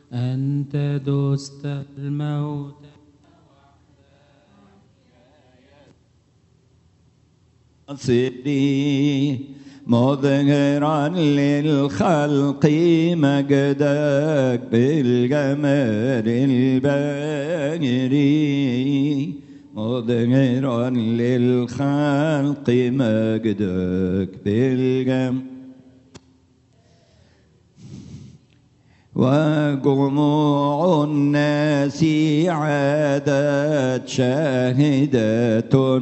أنت دست الموت ناصري مظهرا للخلق مجدك بالجمال الباهري مظهرا للخلق مجدك بالجمال وجموع الناس عادت شاهدة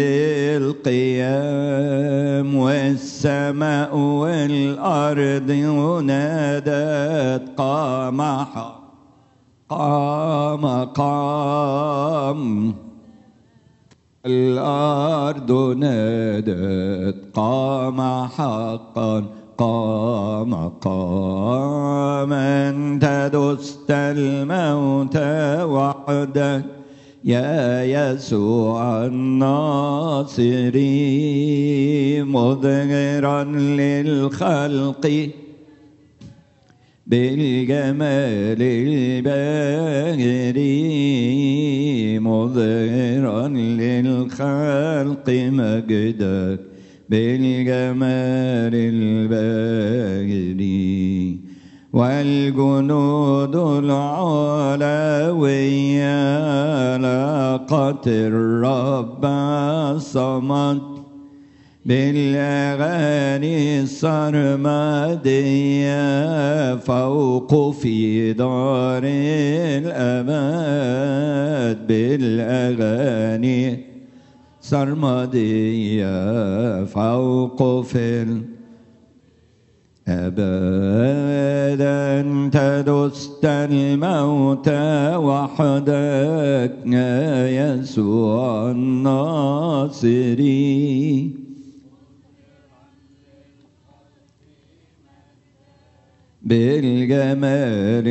بالقيام والسماء والأرض نادت قام حق قام قام الأرض نادت قام حقا قام قام أنت دست الموت وحدك يا يسوع الناصري مظهرا للخلق بالجمال الباهري مظهرا للخلق مجدك بالجمال الباهري والجنود العلوية لاقت الرب الصمد بالأغاني السرمدية فوق في دار الأماد بالأغاني سرمدية فوق في أبدا تدست الموت وحدك يا يسوع الناصري بالجمال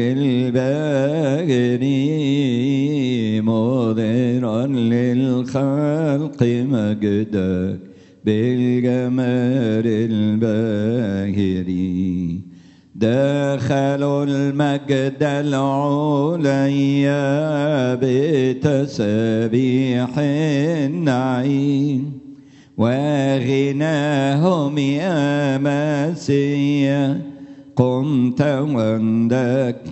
الباهري مظهرا للخلق مجدك بالجمال الباهري دخلوا المجد العليا بتسبيح النعيم وغناهم يا مسيح قمت وندك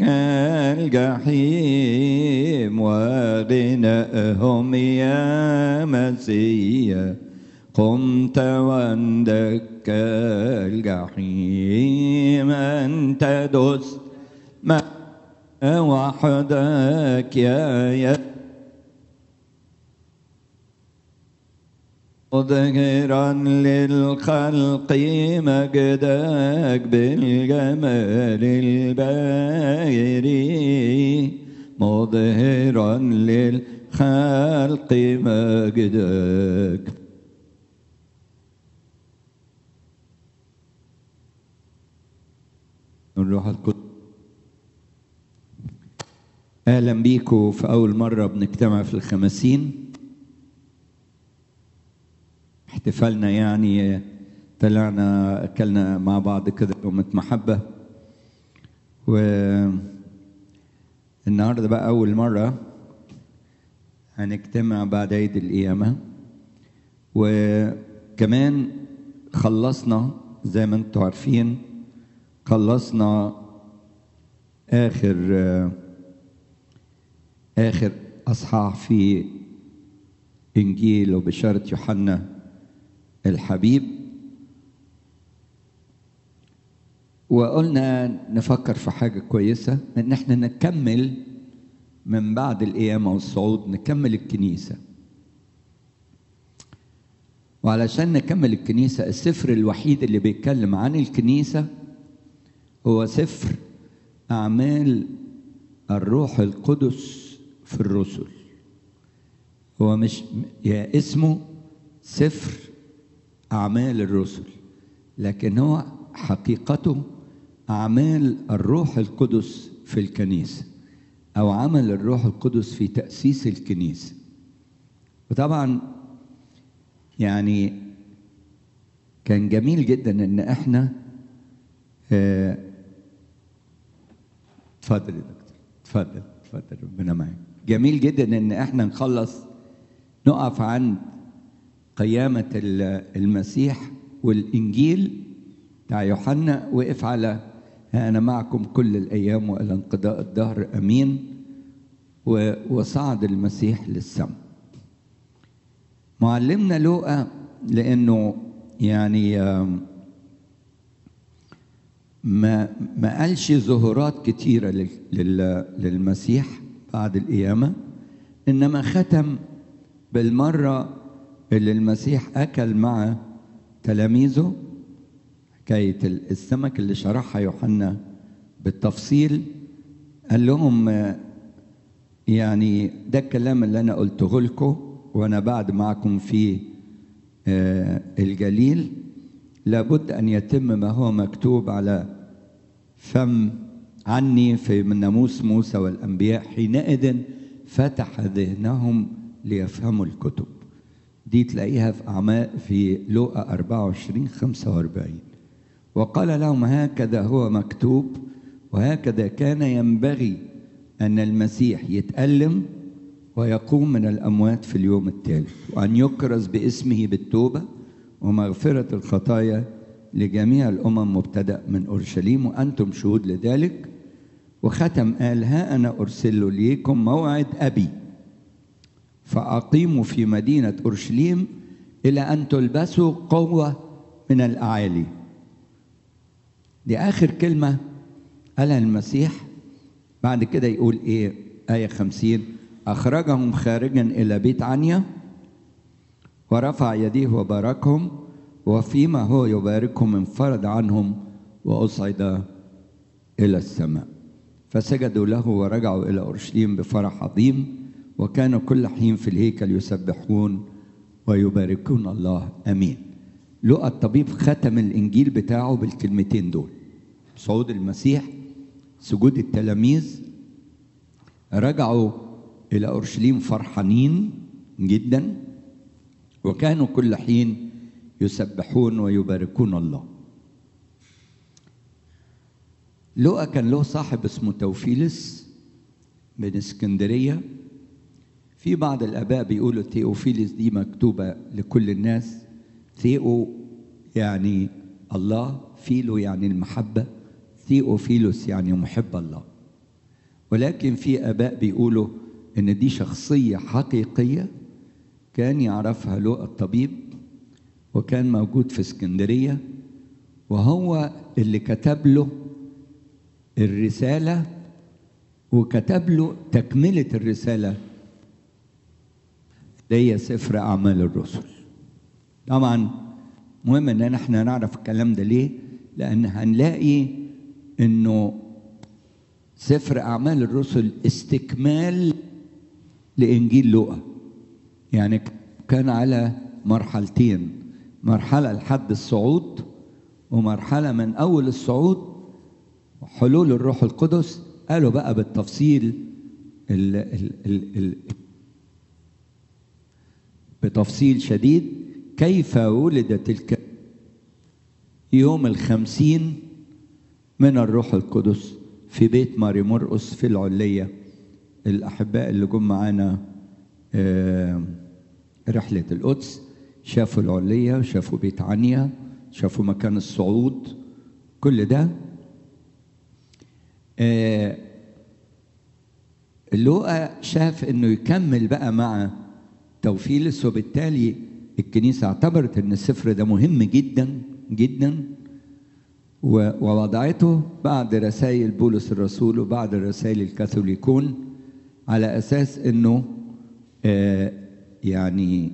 الجحيم وغناهم يا مسيح قمت وندك الجحيم أنت دست ما وحدك يا يا مظهرا للخلق مجدك بالجمال الباهري مظهرا للخلق مجدك الروح القدس اهلا بيكم في اول مره بنجتمع في الخمسين احتفالنا يعني طلعنا اكلنا مع بعض كده يوم محبه و النهارده بقى اول مره هنجتمع بعد عيد القيامه وكمان خلصنا زي ما انتم عارفين خلصنا اخر اخر اصحاح في انجيل وبشاره يوحنا الحبيب وقلنا نفكر في حاجة كويسة ان احنا نكمل من بعد القيامة والصعود نكمل الكنيسة وعلشان نكمل الكنيسة السفر الوحيد اللي بيتكلم عن الكنيسة هو سفر أعمال الروح القدس في الرسل هو مش يا اسمه سفر أعمال الرسل لكن هو حقيقته أعمال الروح القدس في الكنيسة أو عمل الروح القدس في تأسيس الكنيسة وطبعا يعني كان جميل جدا إن إحنا اتفضل يا دكتور اتفضل اتفضل ربنا معاك جميل جدا ان احنا نخلص نقف عند قيامة ال- المسيح والإنجيل بتاع يوحنا وقف على ها أنا معكم كل الأيام وإلى انقضاء الدهر أمين و- وصعد المسيح للسماء معلمنا لوقا لأنه يعني آم، ما ما قالش ظهورات كتيرة لل- لل- للمسيح بعد القيامة إنما ختم بالمرة اللي المسيح أكل مع تلاميذه حكاية ال- السمك اللي شرحها يوحنا بالتفصيل قال لهم آه، يعني ده الكلام اللي أنا قلته لكم وأنا بعد معكم في آه، الجليل لابد أن يتم ما هو مكتوب على فم عني في من ناموس موسى والأنبياء حينئذ فتح ذهنهم ليفهموا الكتب دي تلاقيها في أعمال في لوقا 24 45 وقال لهم هكذا هو مكتوب وهكذا كان ينبغي أن المسيح يتألم ويقوم من الأموات في اليوم الثالث وأن يكرز باسمه بالتوبة ومغفرة الخطايا لجميع الأمم مبتدأ من أورشليم وأنتم شهود لذلك وختم قال ها أنا أرسل ليكم موعد أبي فأقيموا في مدينة أورشليم إلى أن تلبسوا قوة من الأعالي دي آخر كلمة قالها المسيح بعد كده يقول إيه آية خمسين أخرجهم خارجا إلى بيت عنيا ورفع يديه وباركهم وفيما هو يباركهم انفرد عنهم وأصعد إلى السماء فسجدوا له ورجعوا إلى أورشليم بفرح عظيم وكانوا كل حين في الهيكل يسبحون ويباركون الله امين لقى الطبيب ختم الانجيل بتاعه بالكلمتين دول صعود المسيح سجود التلاميذ رجعوا الى اورشليم فرحانين جدا وكانوا كل حين يسبحون ويباركون الله لقى كان له صاحب اسمه توفيلس من اسكندريه في بعض الاباء بيقولوا ثيوفيلس دي مكتوبه لكل الناس ثيو يعني الله فيلو يعني المحبه ثيوفيلوس يعني محب الله ولكن في اباء بيقولوا ان دي شخصيه حقيقيه كان يعرفها لؤى الطبيب وكان موجود في اسكندريه وهو اللي كتب له الرساله وكتب له تكمله الرساله اللي هي سفر اعمال الرسل طبعا مهم ان احنا نعرف الكلام ده ليه لان هنلاقي انه سفر اعمال الرسل استكمال لانجيل لوقا يعني كان على مرحلتين مرحله لحد الصعود ومرحله من اول الصعود حلول الروح القدس قالوا بقى بالتفصيل ال ال ال ال بتفصيل شديد كيف ولدت الك يوم الخمسين من الروح القدس في بيت ماري مرقس في العلية الأحباء اللي جم معانا رحلة القدس شافوا العلية شافوا بيت عنيا شافوا مكان الصعود كل ده لوقا شاف انه يكمل بقى مع توفيلس وبالتالي الكنيسة اعتبرت ان السفر ده مهم جدا جدا ووضعته بعد رسائل بولس الرسول وبعد رسائل الكاثوليكون على اساس انه آه يعني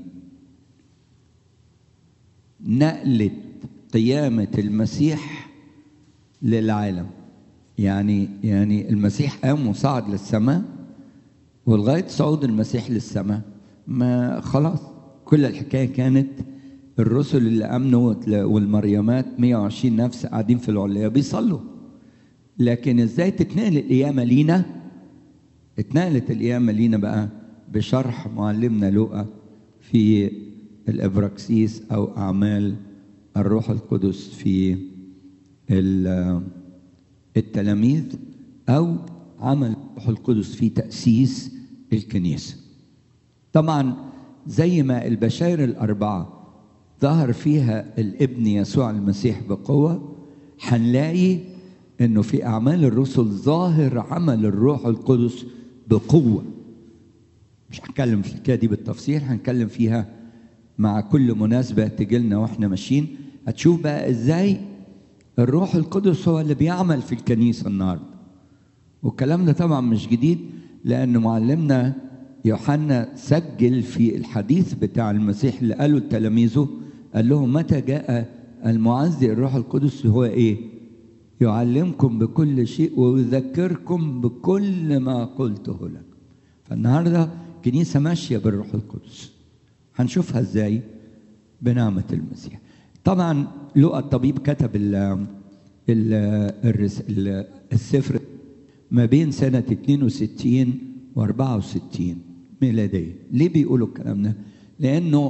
نقلت قيامة المسيح للعالم يعني يعني المسيح قام وصعد للسماء ولغاية صعود المسيح للسماء ما خلاص كل الحكاية كانت الرسل اللي أمنوا والمريمات 120 نفس قاعدين في العلية بيصلوا لكن ازاي تتنقل القيامة لينا اتنقلت القيامة لينا بقى بشرح معلمنا لوقا في الابراكسيس او اعمال الروح القدس في التلاميذ او عمل الروح القدس في تأسيس الكنيسة طبعا زي ما البشائر الأربعة ظهر فيها الابن يسوع المسيح بقوة هنلاقي انه في اعمال الرسل ظاهر عمل الروح القدس بقوه مش هتكلم في الحكايه دي بالتفصيل هنتكلم فيها مع كل مناسبه تجي لنا واحنا ماشيين هتشوف بقى ازاي الروح القدس هو اللي بيعمل في الكنيسه النهارده والكلام ده طبعا مش جديد لان معلمنا يوحنا سجل في الحديث بتاع المسيح اللي قاله لتلاميذه قال لهم متى جاء المعزي الروح القدس هو ايه يعلمكم بكل شيء ويذكركم بكل ما قلته لكم فالنهارده كنيسه ماشيه بالروح القدس هنشوفها ازاي بنعمه المسيح طبعا لقى الطبيب كتب ال ال الرس ال السفر ما بين سنة 62 و 64 ميلادية ليه بيقولوا الكلام ده لأنه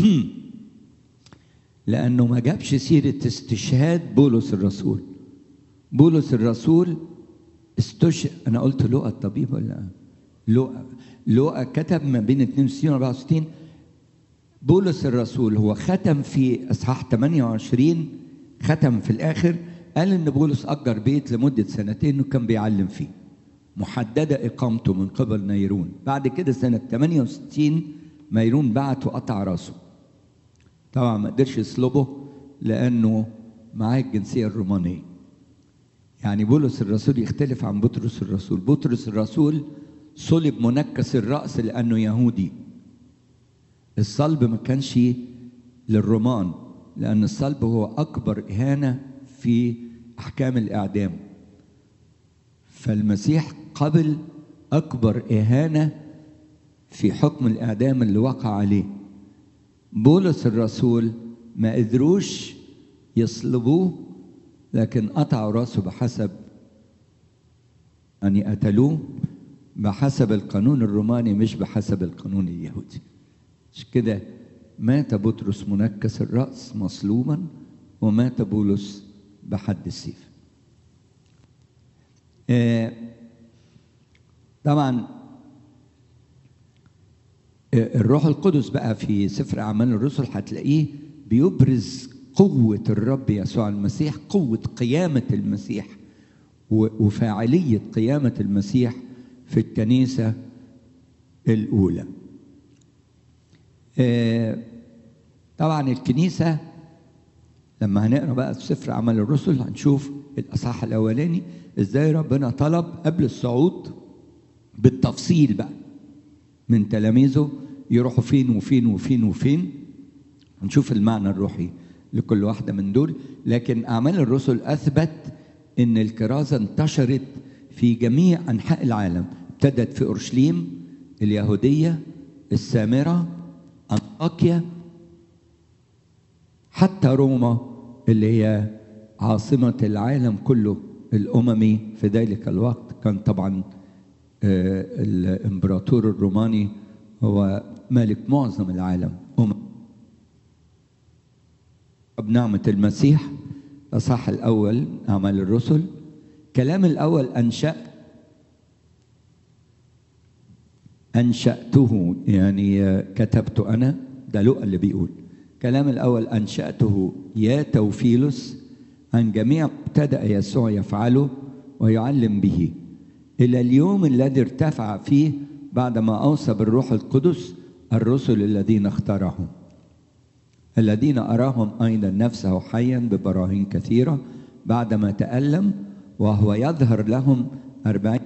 لأنه ما جابش سيرة استشهاد بولس الرسول بولس الرسول استشهد أنا قلت لقى الطبيب ولا لقى لقى كتب ما بين 62 و 64 بولس الرسول هو ختم في اصحاح 28 ختم في الاخر قال ان بولس اجر بيت لمده سنتين وكان بيعلم فيه محدده اقامته من قبل نيرون بعد كده سنه 68 نيرون بعت وقطع راسه طبعا ما قدرش يصلبه لانه معاه الجنسيه الرومانيه يعني بولس الرسول يختلف عن بطرس الرسول بطرس الرسول صلب منكس الراس لانه يهودي الصلب ما كانش للرومان لأن الصلب هو أكبر إهانة في أحكام الإعدام فالمسيح قبل أكبر إهانة في حكم الإعدام اللي وقع عليه بولس الرسول ما قدروش يصلبوه لكن قطعوا راسه بحسب يعني قتلوه بحسب القانون الروماني مش بحسب القانون اليهودي مش كده مات بطرس منكس الرأس مصلوبا ومات بولس بحد السيف آه طبعا آه الروح القدس بقى في سفر أعمال الرسل هتلاقيه بيبرز قوة الرب يسوع المسيح قوة قيامة المسيح وفاعلية قيامة المسيح في الكنيسة الأولى طبعا الكنيسة لما هنقرا بقى في سفر أعمال الرسل هنشوف الأصحاح الأولاني إزاي ربنا طلب قبل الصعود بالتفصيل بقى من تلاميذه يروحوا فين وفين وفين وفين هنشوف المعنى الروحي لكل واحدة من دول لكن أعمال الرسل أثبت إن الكرازة انتشرت في جميع أنحاء العالم ابتدت في أورشليم اليهودية السامرة أنطاكيا حتى روما اللي هي عاصمة العالم كله الأممي في ذلك الوقت كان طبعا الإمبراطور الروماني هو مالك معظم العالم أمم بنعمة المسيح الأصحاح الأول أعمال الرسل كلام الأول أنشأ أنشأته يعني كتبت أنا ده لقى اللي بيقول كلام الأول أنشأته يا توفيلوس عن جميع ابتدأ يسوع يفعله ويعلم به إلى اليوم الذي ارتفع فيه بعدما أوصى بالروح القدس الرسل الذين اختارهم الذين أراهم أيضا نفسه حيا ببراهين كثيرة بعدما تألم وهو يظهر لهم أربعين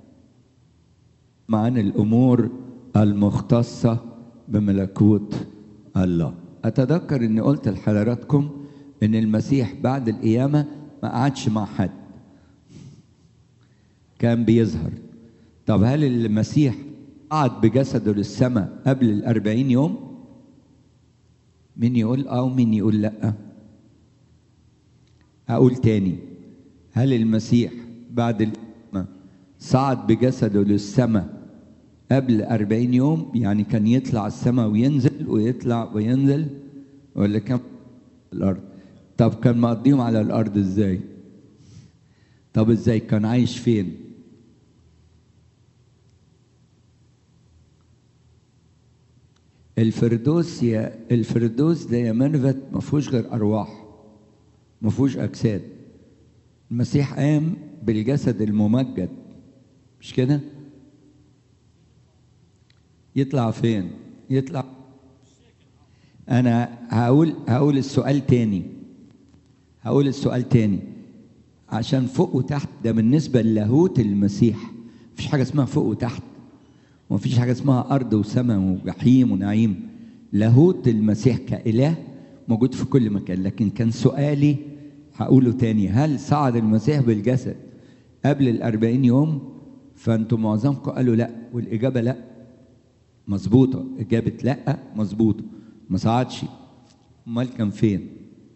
عن الامور المختصه بملكوت الله اتذكر اني قلت لحضراتكم ان المسيح بعد القيامه ما قعدش مع حد كان بيظهر طب هل المسيح قعد بجسده للسماء قبل الأربعين يوم مين يقول اه ومين يقول لا اقول تاني هل المسيح بعد القيامه صعد بجسده للسماء قبل أربعين يوم يعني كان يطلع السماء وينزل ويطلع وينزل ولا كان الأرض طب كان مقضيهم على الأرض إزاي طب إزاي كان عايش فين الفردوس يا الفردوس ده يا منفت ما فيهوش غير ارواح ما فيهوش اجساد المسيح قام بالجسد الممجد مش كده يطلع فين يطلع انا هقول هقول السؤال تاني هقول السؤال تاني عشان فوق وتحت ده بالنسبه للاهوت المسيح مفيش حاجه اسمها فوق وتحت ومفيش حاجه اسمها ارض وسماء وجحيم ونعيم لاهوت المسيح كاله موجود في كل مكان لكن كان سؤالي هقوله تاني هل صعد المسيح بالجسد قبل الأربعين يوم فأنتم معظمكم قالوا لا والإجابة لا مظبوطة إجابة لا مظبوطة ما صعدش أمال كان فين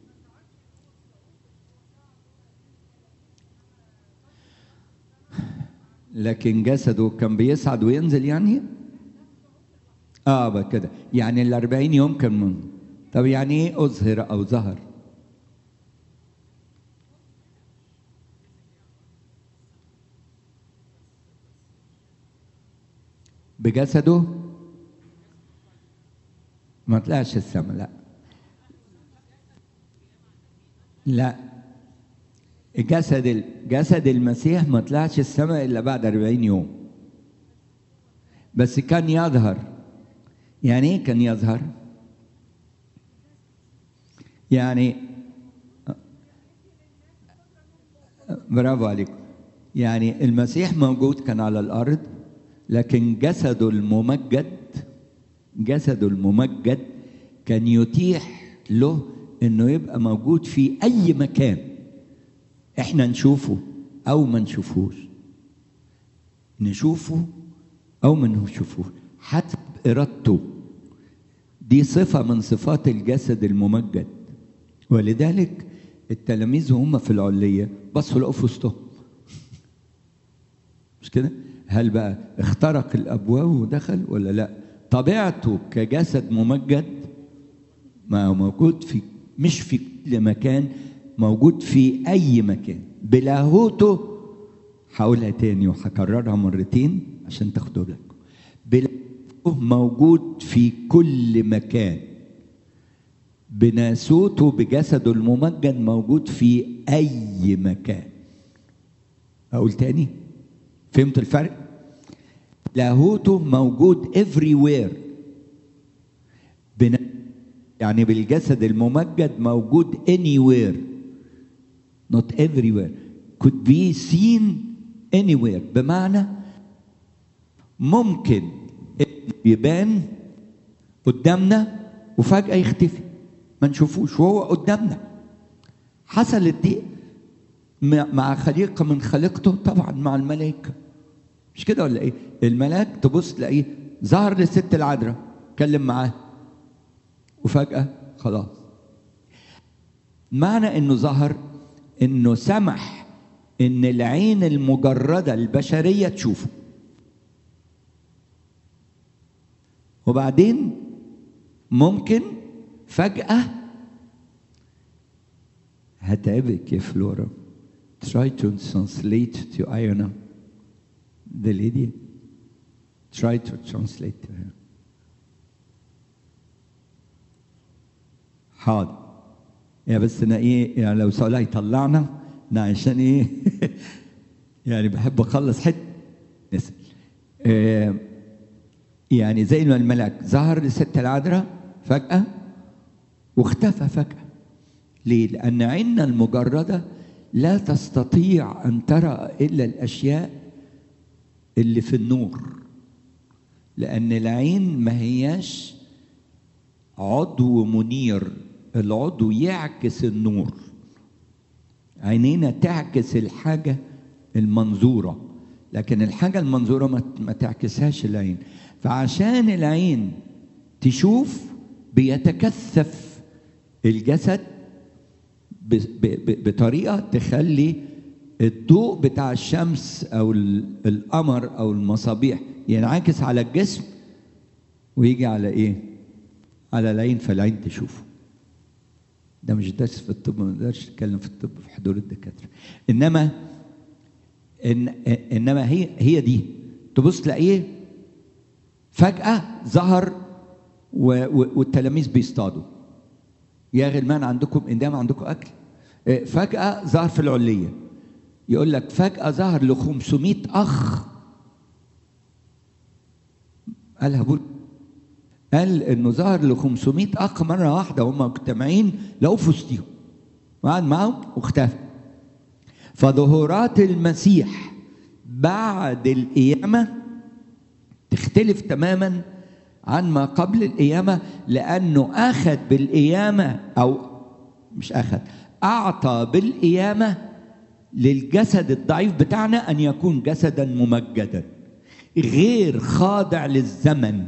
لكن جسده كان بيصعد وينزل يعني اه بقى كده يعني الأربعين يوم كان من طب يعني ايه أظهر أو ظهر بجسده ما طلعش السماء لا لا جسد جسد المسيح ما طلعش السماء الا بعد 40 يوم بس كان يظهر يعني ايه كان يظهر يعني برافو عليكم يعني المسيح موجود كان على الارض لكن جسده الممجد جسده الممجد كان يتيح له انه يبقى موجود في اي مكان احنا نشوفه او ما نشوفوش نشوفه او ما نشوفوش حسب ارادته دي صفه من صفات الجسد الممجد ولذلك التلاميذ وهم في العليه بصوا لقوا في وسطهم مش كده هل بقى اخترق الابواب ودخل ولا لا طبيعته كجسد ممجد ما هو موجود في مش في كل مكان موجود في اي مكان بلاهوته هقولها تاني وهكررها مرتين عشان تاخدوا بالكم بلاهوته موجود في كل مكان بناسوته بجسده الممجد موجود في اي مكان اقول تاني فهمت الفرق لاهوته موجود everywhere بنا يعني بالجسد الممجد موجود anywhere not everywhere could be seen anywhere بمعنى ممكن يبان قدامنا وفجأة يختفي ما نشوفوش وهو قدامنا حصلت دي مع خليقة من خليقته طبعا مع الملائكة مش كده ولا ايه الملاك تبص تلاقيه ظهر للست العذراء اتكلم معاه وفجأة خلاص معنى انه ظهر انه سمح ان العين المجردة البشرية تشوفه وبعدين ممكن فجأة هتعبك يا فلورا try to translate to Iona the lady try to translate to her حاضر يا بس انا ايه يعني لو سؤال يطلعنا انا عشان ايه يعني بحب اخلص حته نسال آه يعني زي ما الملاك ظهر لست العذراء فجأة واختفى فجأة ليه؟ لأن عيننا المجردة لا تستطيع أن ترى إلا الأشياء اللي في النور لأن العين ما هياش عضو منير العضو يعكس النور عينينا تعكس الحاجة المنظورة لكن الحاجة المنظورة ما تعكسهاش العين فعشان العين تشوف بيتكثف الجسد بطريقة تخلي الضوء بتاع الشمس أو القمر أو المصابيح ينعكس على الجسم ويجي على إيه؟ على العين فالعين تشوفه ده مش درس في الطب ما نقدرش نتكلم في الطب في حضور الدكاتره انما إن انما هي هي دي تبص تلاقيه فجاه ظهر و- و- والتلاميذ بيصطادوا يا غلمان عندكم إندام عندكم أكل آه، فجأة ظهر في العلية يقول لك فجأة ظهر ل 500 أخ قالها بول قال انه ظهر ل 500 اخ مره واحده وهم مجتمعين لقوا في وسطيهم وقعد معاهم واختفى فظهورات المسيح بعد القيامه تختلف تماما عن ما قبل القيامه لانه اخذ بالقيامه او مش اخذ اعطى بالقيامه للجسد الضعيف بتاعنا ان يكون جسدا ممجدا غير خاضع للزمن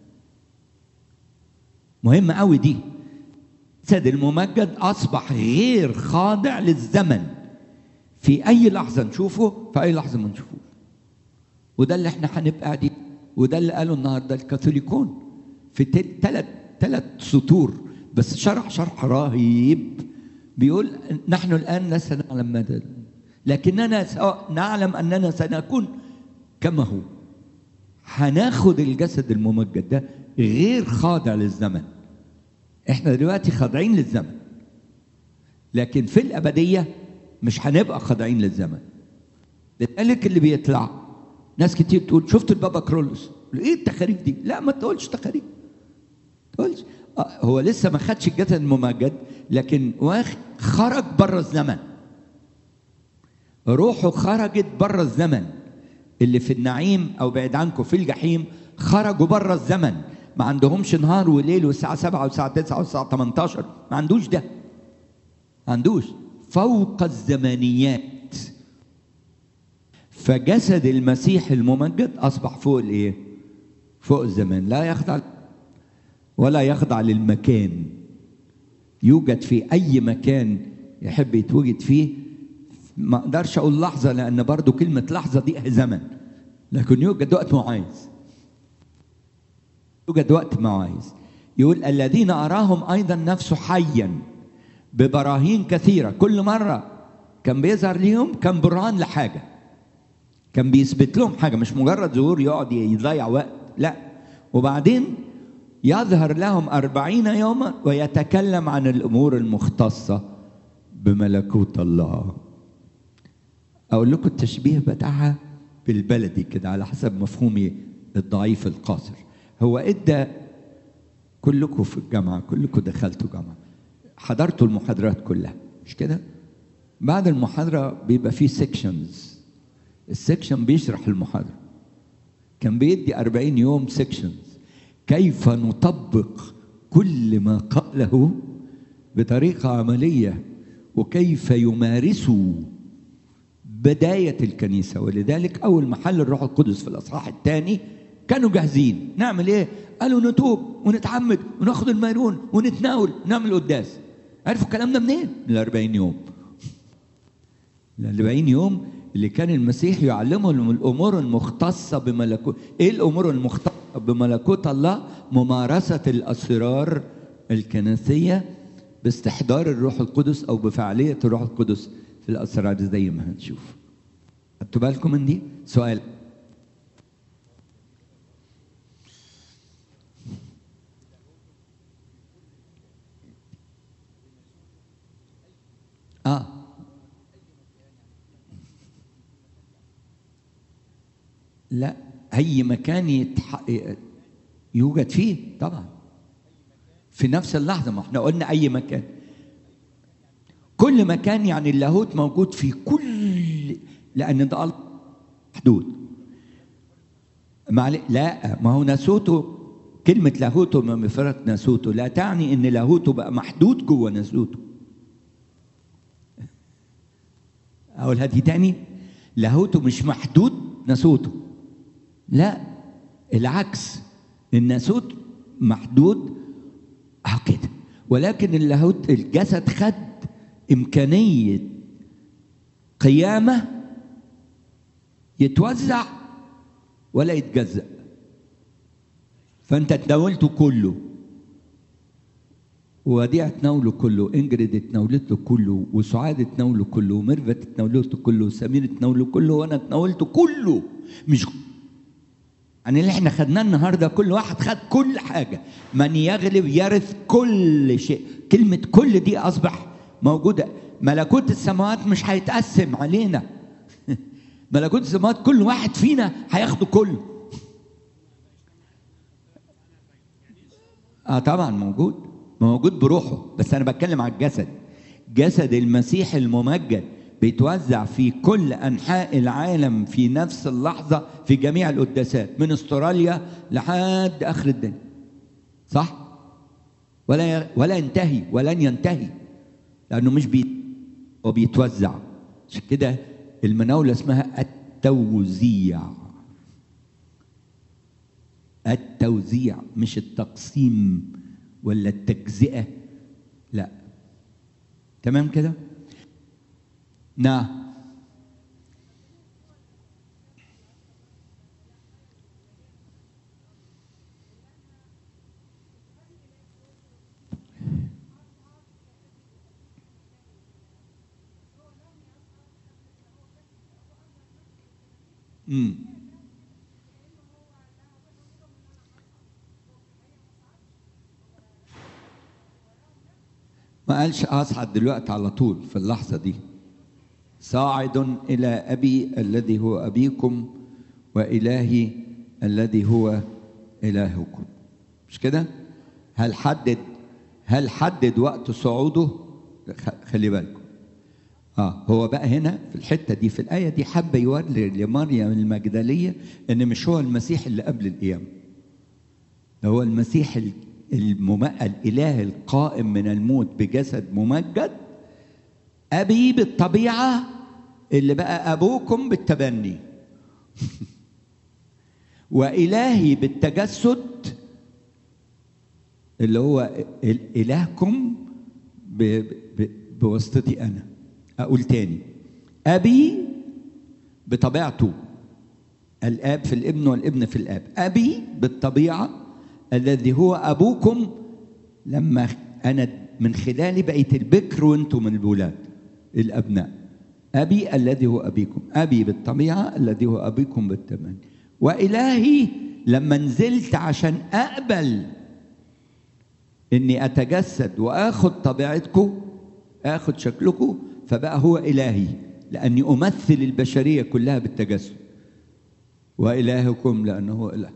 مهم قوي دي الجسد الممجد اصبح غير خاضع للزمن في اي لحظه نشوفه في اي لحظه ما نشوفوش وده اللي احنا هنبقى قاعدين وده اللي قاله النهارده الكاثوليكون في ثلاث ثلاث سطور بس شرح شرح رهيب بيقول نحن الان لسنا نعلم ماذا لكننا سواء نعلم اننا سنكون كما هو هناخد الجسد الممجد ده غير خاضع للزمن احنا دلوقتي خاضعين للزمن لكن في الابديه مش هنبقى خاضعين للزمن لذلك اللي بيطلع ناس كتير تقول شفت البابا كرولوس ايه التخاريف دي لا ما تقولش تخاريف تقولش آه، هو لسه ما خدش الجسد الممجد لكن واخ خرج بره الزمن روحه خرجت بره الزمن اللي في النعيم او بعيد عنكم في الجحيم خرجوا بره الزمن ما عندهمش نهار وليل والساعه 7 والساعه 9 والساعه 18 ما عندوش ده ما عندوش فوق الزمنيات فجسد المسيح الممجد اصبح فوق الايه فوق الزمان لا يخضع ولا يخضع للمكان يوجد في اي مكان يحب يتوجد فيه ما اقدرش اقول لحظه لان برضو كلمه لحظه دي زمن لكن يوجد وقت معايز يوجد وقت معايز يقول الذين اراهم ايضا نفسه حيا ببراهين كثيره كل مره كان بيظهر ليهم كان برهان لحاجه كان بيثبت لهم حاجه مش مجرد ظهور يقعد يضيع وقت لا وبعدين يظهر لهم أربعين يوما ويتكلم عن الأمور المختصة بملكوت الله أقول لكم التشبيه بتاعها بالبلدي كده على حسب مفهومي الضعيف القاصر هو ادى كلكم في الجامعة كلكم دخلتوا جامعة حضرتوا المحاضرات كلها مش كده بعد المحاضرة بيبقى فيه سيكشنز السيكشن بيشرح المحاضرة كان بيدي أربعين يوم سيكشنز كيف نطبق كل ما قاله بطريقة عملية وكيف يمارسوا بداية الكنيسة ولذلك أول محل الروح القدس في الأصحاح الثاني كانوا جاهزين نعمل إيه؟ قالوا نتوب ونتعمد وناخد الميرون ونتناول ونعمل قداس عرفوا الكلام ده منين؟ من الأربعين يوم الأربعين يوم اللي كان المسيح يعلمهم الأمور المختصة بملكوت إيه الأمور المختصة بملكوت الله؟ ممارسة الأسرار الكنسية باستحضار الروح القدس أو بفعالية الروح القدس في الأسرار زي ما هنشوف خدتوا بالكم من دي؟ سؤال اه لا اي مكان يتح... يوجد فيه طبعا في نفس اللحظه ما احنا قلنا اي مكان كل مكان يعني اللاهوت موجود في كل لان ده محدود معل... لا ما هو ناسوته كلمة لاهوته من مفرد ناسوته لا تعني ان لاهوته بقى محدود جوه ناسوته اقولها دي تاني لاهوته مش محدود ناسوته لا العكس الناسوت محدود اه كده ولكن اللاهوت الجسد خد امكانيه قيامه يتوزع ولا يتجزأ فانت تناولته كله وديع تناوله كله انجريد اتناولت له كله وسعاد اتناوله كله وميرفت اتناولته كله وسمير اتناوله كله وانا اتناولته كله مش يعني اللي احنا خدناه النهارده كل واحد خد كل حاجه من يغلب يرث كل شيء كلمه كل دي اصبح موجوده ملكوت السماوات مش هيتقسم علينا ملكوت السماوات كل واحد فينا هياخده كله اه طبعا موجود موجود بروحه بس انا بتكلم على الجسد جسد المسيح الممجد بيتوزع في كل انحاء العالم في نفس اللحظه في جميع القداسات من استراليا لحد اخر الدنيا صح ولا ي- ولا ينتهي ولن ينتهي لانه مش بي هو بيتوزع عشان كده المناوله اسمها التوزيع التوزيع مش التقسيم ولا التجزئه لا تمام كده نعم امم ما قالش اصعد دلوقتي على طول في اللحظه دي صاعد الى ابي الذي هو ابيكم والهي الذي هو الهكم مش كده هل حدد هل حدد وقت صعوده خ- خلي بالكم اه هو بقى هنا في الحته دي في الايه دي حب يوري لمريم المجدليه ان مش هو المسيح اللي قبل القيامه ده هو المسيح ال- المم... الاله القائم من الموت بجسد ممجد ابي بالطبيعه اللي بقى ابوكم بالتبني والهي بالتجسد اللي هو ال- الهكم ب... ب... بواسطتي انا اقول تاني ابي بطبيعته الاب في الابن والابن في الاب ابي بالطبيعه الذي هو ابوكم لما انا من خلالي بقيت البكر وانتم من الولاد الابناء ابي الذي هو ابيكم ابي بالطبيعه الذي هو ابيكم بالتبني والهي لما نزلت عشان اقبل اني اتجسد واخد طبيعتكم اخد شكلكم فبقى هو الهي لاني امثل البشريه كلها بالتجسد والهكم لانه هو اله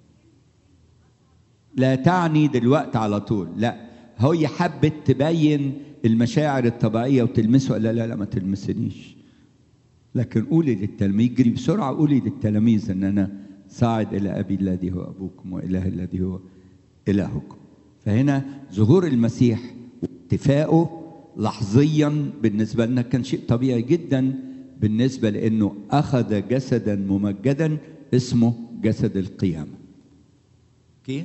لا تعني دلوقتي على طول لا هي حبت تبين المشاعر الطبيعيه وتلمسه لا لا لا ما تلمسنيش لكن قولي للتلميذ اجري بسرعه قولي للتلاميذ ان انا صاعد الى ابي الذي هو ابوكم واله الذي هو الهكم فهنا ظهور المسيح واتفاقه لحظيا بالنسبه لنا كان شيء طبيعي جدا بالنسبه لانه اخذ جسدا ممجدا اسمه جسد القيامه اوكي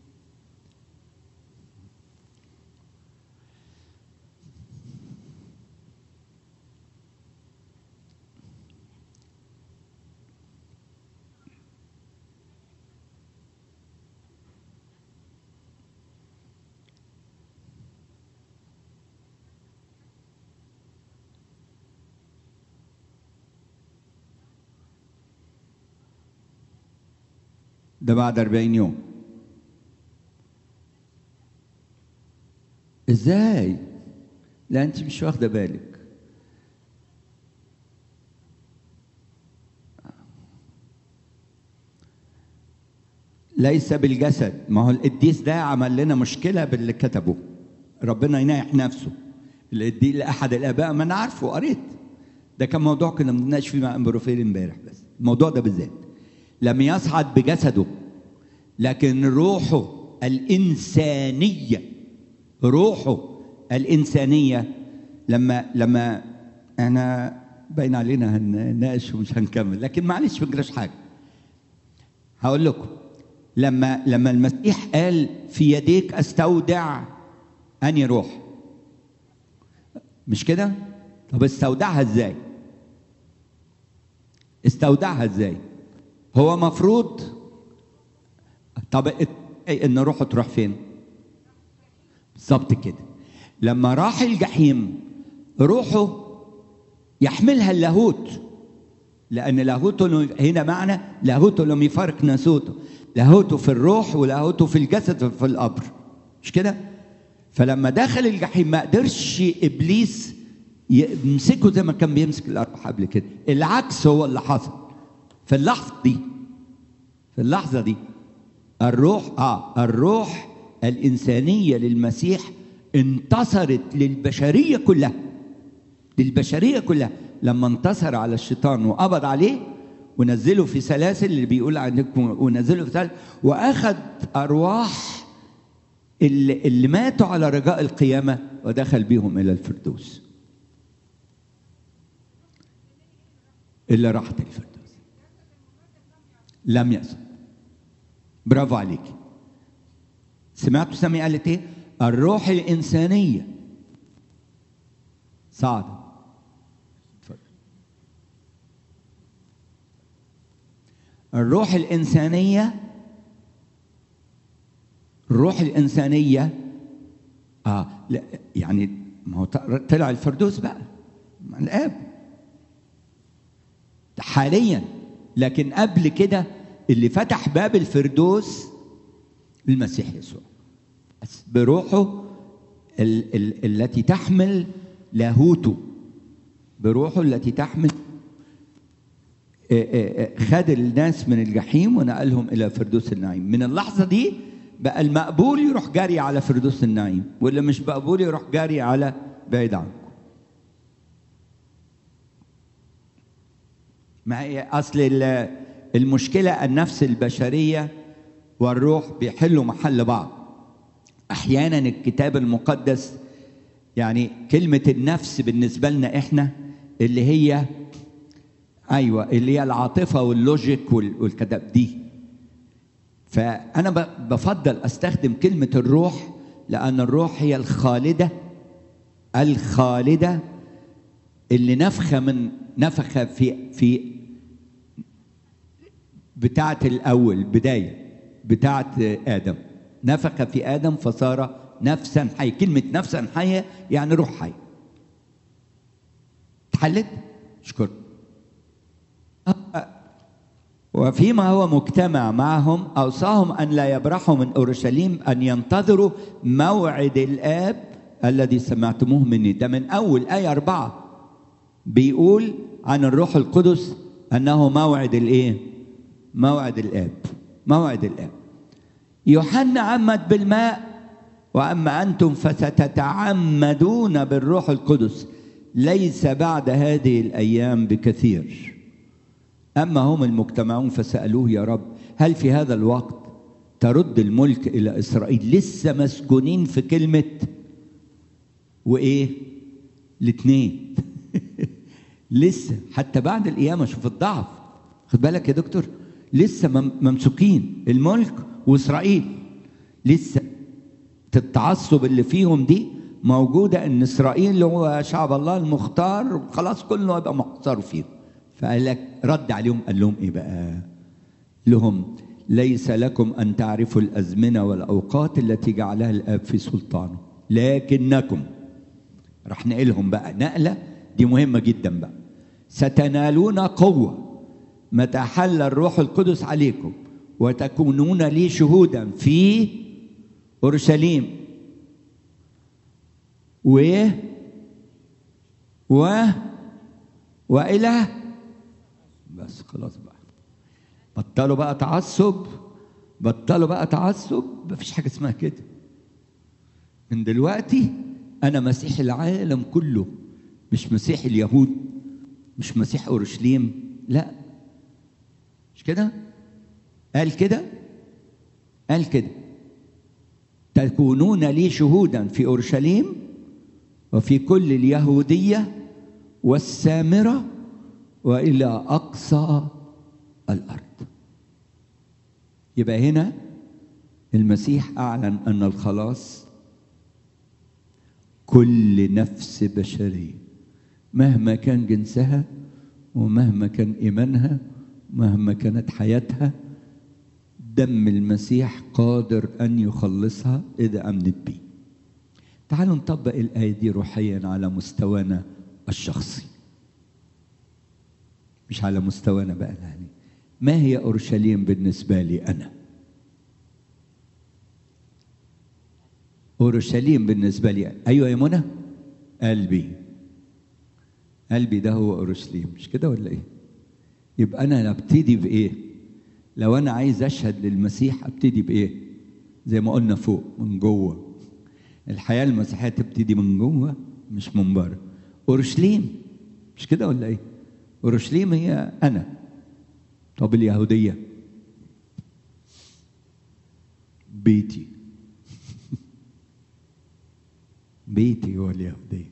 ده بعد 40 يوم ازاي لا انت مش واخده بالك ليس بالجسد ما هو القديس ده عمل لنا مشكله باللي كتبه ربنا يناح نفسه القديس لاحد الاباء ما انا عارفه قريت ده كان موضوع كنا بنتناقش فيه مع امبروفيل امبارح بس الموضوع ده بالذات لم يصعد بجسده لكن روحه الإنسانية روحه الإنسانية لما لما احنا باين علينا هنناقش ومش هنكمل لكن معلش ما تجراش حاجة هقول لكم لما لما المسيح قال في يديك استودع اني روح مش كده؟ طب استودعها ازاي؟ استودعها ازاي؟ هو مفروض طب ان روحه تروح فين بالظبط كده لما راح الجحيم روحه يحملها اللاهوت لأن لاهوته هنا معنى لاهوته لم يفارق ناسوته لاهوته في الروح ولاهوته في الجسد في القبر مش كده؟ فلما دخل الجحيم ما قدرش إبليس يمسكه زي ما كان بيمسك الأرواح قبل كده العكس هو اللي حصل في اللحظة دي في اللحظة دي الروح اه الروح الإنسانية للمسيح انتصرت للبشرية كلها للبشرية كلها لما انتصر على الشيطان وقبض عليه ونزله في سلاسل اللي بيقول عندكم ونزله في سلاسل واخذ ارواح اللي, اللي ماتوا على رجاء القيامه ودخل بيهم الى الفردوس اللي راحت الفردوس لم يصل برافو عليك سمعتوا سامي قالت ايه الروح الانسانيه صعد الروح الإنسانية الروح الإنسانية آه لا يعني ما هو طلع الفردوس بقى مع الآب حاليا لكن قبل كده اللي فتح باب الفردوس المسيح يسوع بس بروحه ال- ال- التي تحمل لاهوته بروحه التي تحمل خد الناس من الجحيم ونقلهم الى فردوس النعيم من اللحظه دي بقى المقبول يروح جاري على فردوس النعيم واللي مش مقبول يروح جاري على بعيد عنكم ما هي اصل ال- المشكله النفس البشريه والروح بيحلوا محل بعض احيانا الكتاب المقدس يعني كلمه النفس بالنسبه لنا احنا اللي هي ايوه اللي هي العاطفه واللوجيك وال- والكلام دي فانا ب- بفضل استخدم كلمه الروح لان الروح هي الخالده الخالده اللي نفخه من نفخه في في بتاعه الاول بدايه بتاعه ادم نفخ في ادم فصار نفسا حيه كلمه نفسا حيه يعني روح حي اتحلت اشكرك وفيما هو مجتمع معهم أوصاهم أن لا يبرحوا من أورشليم أن ينتظروا موعد الآب الذي سمعتموه مني ده من أول آية أربعة بيقول عن الروح القدس أنه موعد الإيه؟ موعد الآب موعد الآب يوحنا عمد بالماء وأما أنتم فستتعمدون بالروح القدس ليس بعد هذه الأيام بكثير أما هم المجتمعون فسألوه يا رب هل في هذا الوقت ترد الملك إلى إسرائيل لسه مسجونين في كلمة وإيه الاثنين لسه حتى بعد القيامة شوف الضعف خد بالك يا دكتور لسه مم- ممسوكين الملك وإسرائيل لسه التعصب اللي فيهم دي موجودة إن إسرائيل اللي هو شعب الله المختار خلاص كله يبقى محصر فيه فقال لك رد عليهم قال لهم إيه بقى لهم ليس لكم أن تعرفوا الأزمنة والأوقات التي جعلها الآب في سلطانه لكنكم راح نقلهم بقى نقلة دي مهمة جدا بقى ستنالون قوة متى حل الروح القدس عليكم وتكونون لي شهودا في أورشليم و و وإلى بس خلاص بقى بطلوا بقى تعصب بطلوا بقى تعصب مفيش حاجة اسمها كده من دلوقتي أنا مسيح العالم كله مش مسيح اليهود مش مسيح أورشليم لا مش كده قال كده قال كده تكونون لي شهودا في اورشليم وفي كل اليهوديه والسامره والى اقصى الارض يبقى هنا المسيح اعلن ان الخلاص كل نفس بشريه مهما كان جنسها ومهما كان ايمانها مهما كانت حياتها دم المسيح قادر ان يخلصها اذا امنت به تعالوا نطبق الايه دي روحيا على مستوانا الشخصي مش على مستوانا بقى يعني ما هي اورشليم بالنسبه لي انا اورشليم بالنسبه لي ايوه يا منى قلبي قلبي ده هو اورشليم مش كده ولا ايه يبقى انا ابتدي بايه لو انا عايز اشهد للمسيح ابتدي بايه زي ما قلنا فوق من جوه الحياه المسيحيه تبتدي من جوه مش من بره اورشليم مش كده ولا ايه اورشليم هي انا طب اليهوديه بيتي بيتي هو اليهوديه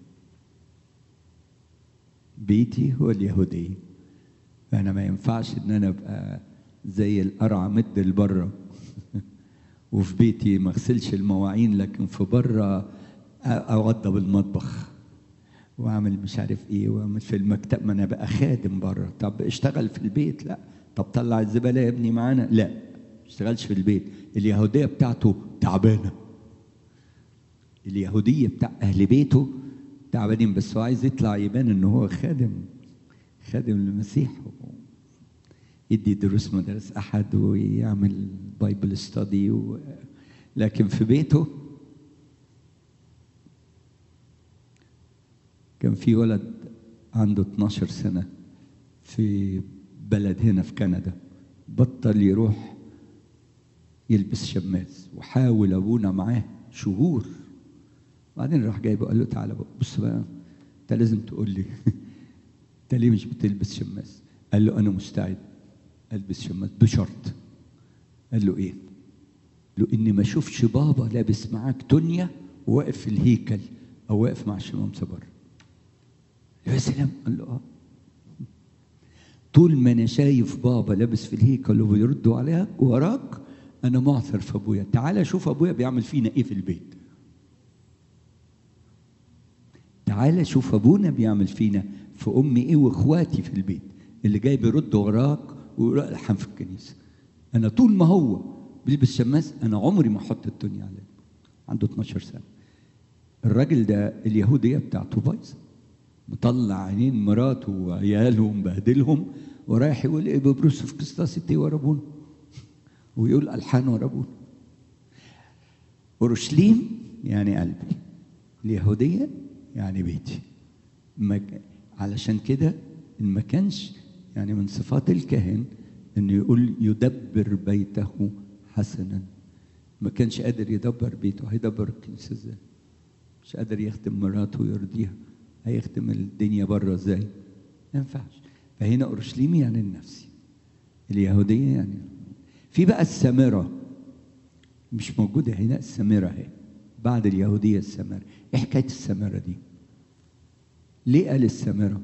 بيتي هو اليهوديه فانا ما ينفعش ان انا ابقى زي القرع مد لبره وفي بيتي ما اغسلش المواعين لكن في بره اوضب المطبخ واعمل مش عارف ايه واعمل في المكتب ما انا بقى خادم بره طب اشتغل في البيت لا طب طلع الزباله يا ابني معانا لا ما اشتغلش في البيت اليهوديه بتاعته تعبانه اليهوديه بتاع اهل بيته تعبانين بس هو عايز يطلع يبان ان هو خادم خادم للمسيح يدي دروس مدارس احد ويعمل بايبل ستادي و... لكن في بيته كان في ولد عنده 12 سنه في بلد هنا في كندا بطل يروح يلبس شماس وحاول ابونا معاه شهور بعدين راح جايبه قال له تعالى بص بقى انت لازم تقول لي انت ليه مش بتلبس شماس قال له انا مستعد البس شماس بشرط قال له ايه قال له اني ما اشوفش بابا لابس معاك تونيا وواقف في الهيكل او واقف مع الشمامسه بره يا سلام قال له اه طول ما انا شايف بابا لابس في الهيكل وبيردوا عليها وراك انا معثر في ابويا تعالى شوف ابويا بيعمل فينا ايه في البيت تعالى شوف ابونا بيعمل فينا في امي ايه واخواتي في البيت اللي جاي بيرد وراك ويقول الحم في الكنيسه انا طول ما هو بيلبس شماس انا عمري ما احط الدنيا عليه عنده 12 سنه الراجل ده اليهوديه بتاعته بايظه مطلع عينين مراته وعياله ومبهدلهم ورايح يقول ايه ببروس في قسطاسي ورا ابونا ويقول الحان ورا ابونا اورشليم يعني قلبي اليهوديه يعني بيتي مك... علشان كده ان ما كانش يعني من صفات الكاهن انه يقول يدبر بيته حسنا ما كانش قادر يدبر بيته هيدبر الكنيسه ازاي مش قادر يخدم مراته ويرضيها هيخدم الدنيا بره ازاي ما ينفعش فهنا اورشليم يعني النفسي اليهوديه يعني في بقى السامره مش موجوده هنا السامره اهي بعد اليهوديه السامره ايه حكايه السامره دي ليه قال السامره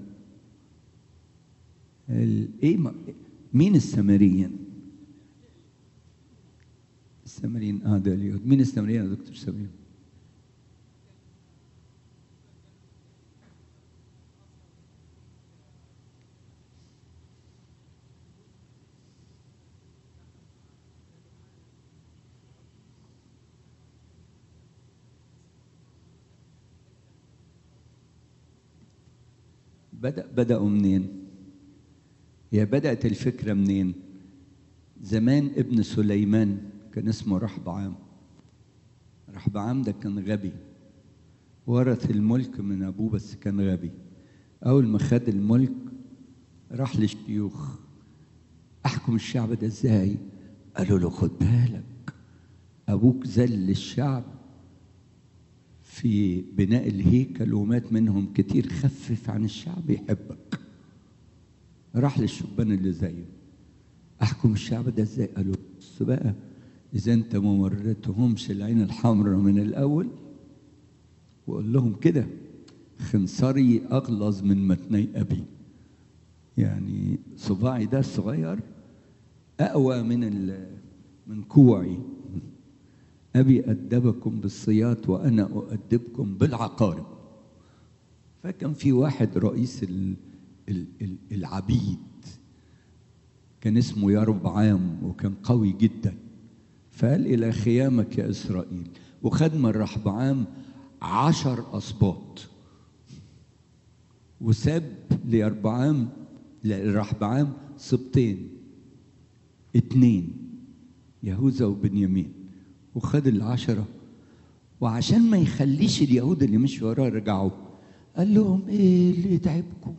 ايه مين السامريين السامريين اه ده اليهود مين السامريين يا دكتور سمير بدأ بدأوا منين؟ هي بدأت الفكرة منين؟ زمان ابن سليمان كان اسمه رحبعام رحبعام ده كان غبي ورث الملك من أبوه بس كان غبي أول ما خد الملك راح للشيوخ أحكم الشعب ده إزاي؟ قالوا له خد بالك أبوك ذل الشعب في بناء الهيكل ومات منهم كتير خفف عن الشعب يحبك راح للشبان اللي زيه احكم الشعب ده ازاي قالوا بص بقى اذا انت ما وريتهمش العين الحمراء من الاول وقول لهم كده خنصري اغلظ من متني ابي يعني صباعي ده الصغير اقوى من من كوعي أبي أدبكم بالصياط وأنا أؤدبكم بالعقارب فكان في واحد رئيس العبيد كان اسمه يربعام وكان قوي جدا فقال إلى خيامك يا إسرائيل وخد من رحبعام عشر أسباط وساب ليربعام لرحبعام سبطين اتنين يهوذا وبنيامين وخد العشرة وعشان ما يخليش اليهود اللي مشوا وراه يرجعوا قال لهم ايه اللي يتعبكم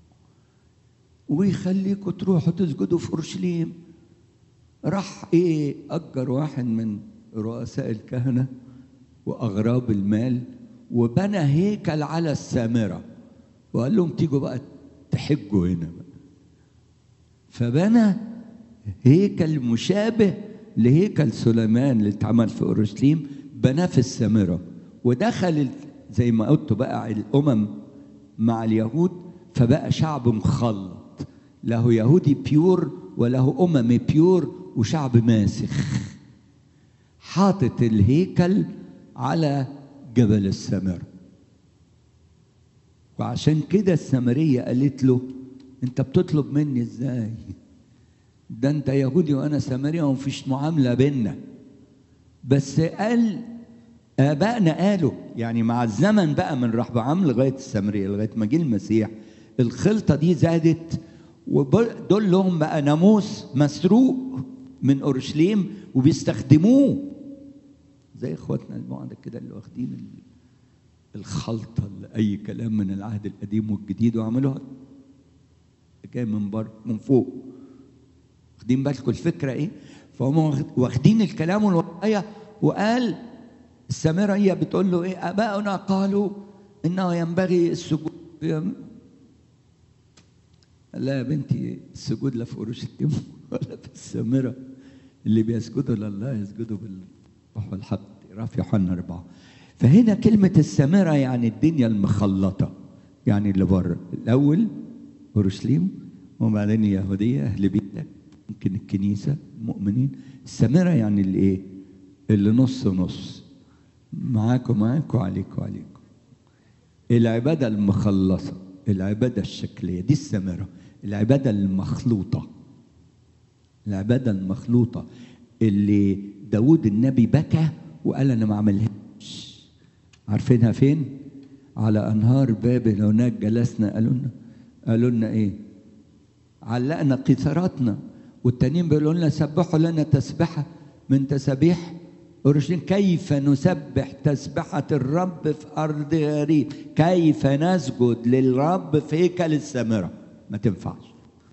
ويخليكم تروحوا تسجدوا في اورشليم راح ايه اجر واحد من رؤساء الكهنه واغراب المال وبنى هيكل على السامره وقال لهم تيجوا بقى تحجوا هنا بقى فبنى هيكل مشابه لهيكل سليمان اللي اتعمل في اورشليم بناه في السامره ودخل زي ما قلت بقى الامم مع اليهود فبقى شعب مخلط له يهودي بيور وله اممي بيور وشعب ماسخ حاطط الهيكل على جبل السامره وعشان كده السامريه قالت له انت بتطلب مني ازاي ده انت يهودي وانا سامريه ومفيش معامله بينا بس قال ابائنا قالوا يعني مع الزمن بقى من رحبعام لغايه السامريه لغايه ما جه المسيح الخلطه دي زادت ودول لهم بقى ناموس مسروق من اورشليم وبيستخدموه زي اخواتنا البعض كده اللي واخدين الخلطه اللي اي كلام من العهد القديم والجديد وعملوها جاي من بره من فوق واخدين بالكم الفكره ايه؟ فهم واخدين الكلام والوقايه وقال السامريه بتقول له ايه؟ اباؤنا قالوا انه ينبغي السجود لا يا بنتي السجود لا في اورشليم ولا في السامره اللي بيسجدوا لله يسجدوا بالروح والحق في يوحنا أربعة فهنا كلمة السامرة يعني الدنيا المخلطة يعني اللي بره الأول أورشليم وبعدين يهودية أهل بيتك يمكن الكنيسة المؤمنين السامرة يعني اللي إيه؟ اللي نص نص معاكم معاكم عليكم عليكم العبادة المخلصة العبادة الشكلية دي السامرة العبادة المخلوطة العبادة المخلوطة اللي داود النبي بكى وقال أنا ما عملهاش عارفينها فين؟ على أنهار بابل هناك جلسنا قالوا لنا قالوا لنا إيه؟ علقنا قيثاراتنا والتانيين بيقولوا لنا سبحوا لنا تسبحة من تسابيح أورشليم كيف نسبح تسبحة الرب في أرض غريب كيف نسجد للرب في هيكل السامرة ما تنفعش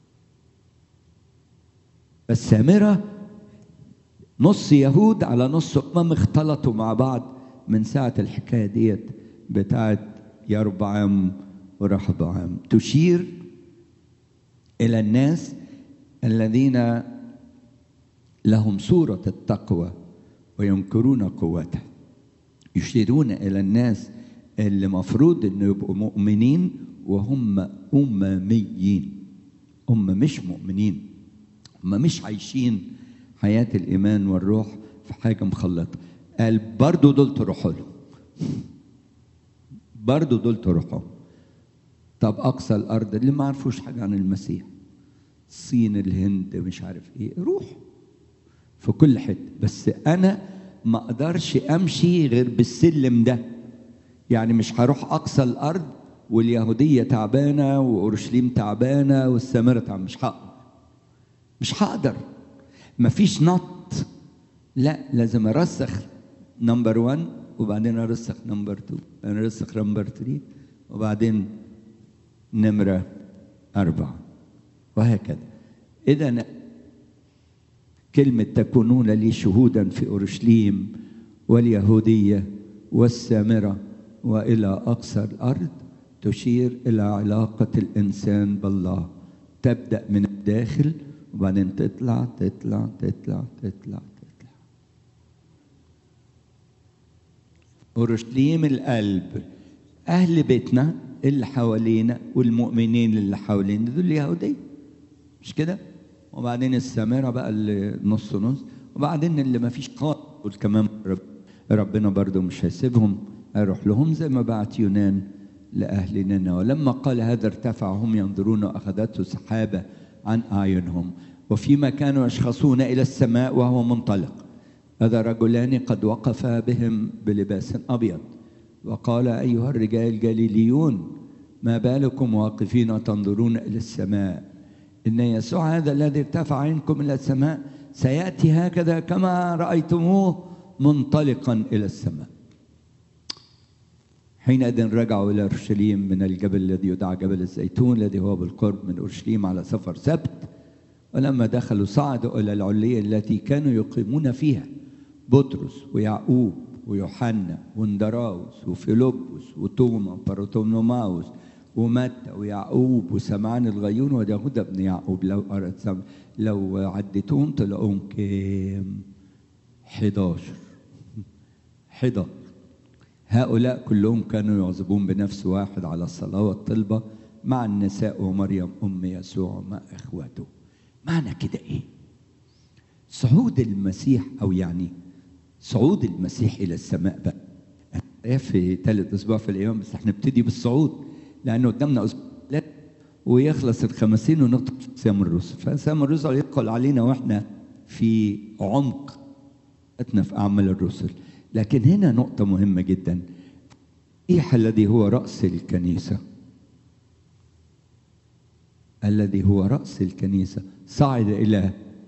السامرة نص يهود على نص أمم اختلطوا مع بعض من ساعة الحكاية ديت بتاعت يربعام ورحبعام تشير إلى الناس الذين لهم صورة التقوى وينكرون قوتها يشيرون إلى الناس اللي مفروض إنه يبقوا مؤمنين وهم أمميين هم مش مؤمنين هم مش عايشين حياة الإيمان والروح في حاجة مخلطة قال برضو دول تروحوا لهم برضو دول تروحوا طب أقصى الأرض اللي ما عرفوش حاجة عن المسيح الصين الهند مش عارف ايه روح في كل حته بس انا ما اقدرش امشي غير بالسلم ده يعني مش هروح اقصى الارض واليهوديه تعبانه واورشليم تعبانه والسامره تعبانه مش هقدر مش هقدر مفيش نط لا لازم ارسخ نمبر 1 وبعدين ارسخ نمبر 2 انا ارسخ نمبر 3 وبعدين نمره أربعة وهكذا إذا كلمة تكونون لي شهودا في أورشليم واليهودية والسامرة وإلى أقصى الأرض تشير إلى علاقة الإنسان بالله تبدأ من الداخل وبعدين تطلع تطلع تطلع تطلع تطلع أورشليم القلب أهل بيتنا اللي حوالينا والمؤمنين اللي حوالينا دول يهودية مش كده؟ وبعدين السامرة بقى اللي نص نص وبعدين اللي ما فيش خالص دول كمان رب ربنا برضو مش هيسيبهم هيروح لهم زي ما بعت يونان لأهل نينوى ولما قال هذا ارتفع هم ينظرون وأخذته سحابة عن أعينهم وفيما كانوا يشخصون إلى السماء وهو منطلق هذا رجلان قد وقفا بهم بلباس أبيض وقال أيها الرجال الجليليون ما بالكم واقفين تنظرون إلى السماء إن يسوع هذا الذي ارتفع عنكم إلى السماء سيأتي هكذا كما رأيتموه منطلقا إلى السماء حينئذ رجعوا إلى أورشليم من الجبل الذي يدعى جبل الزيتون الذي هو بالقرب من أورشليم على سفر سبت ولما دخلوا صعدوا إلى العلية التي كانوا يقيمون فيها بطرس ويعقوب ويوحنا واندراوس وفيلبس وتوما وبارتونوماوس ومتى ويعقوب وسمعان الغيون ويهوذا بن يعقوب لو قرأت لو عديتهم تلاقوهم كام 11 11 هؤلاء كلهم كانوا يعزبون بنفس واحد على الصلاة والطلبة مع النساء ومريم أم يسوع مع إخوته معنى كده إيه صعود المسيح أو يعني صعود المسيح إلى السماء بقى في ثالث أسبوع في الأيام بس احنا نبتدي بالصعود لأنه قدامنا أسبوع ويخلص الخمسين وندخل في صيام الرسل فصيام الرسل يدخل علينا واحنا في عمق في أعمال الرسل لكن هنا نقطة مهمة جدا المسيح الذي هو رأس الكنيسة الذي هو رأس الكنيسة صعد إلى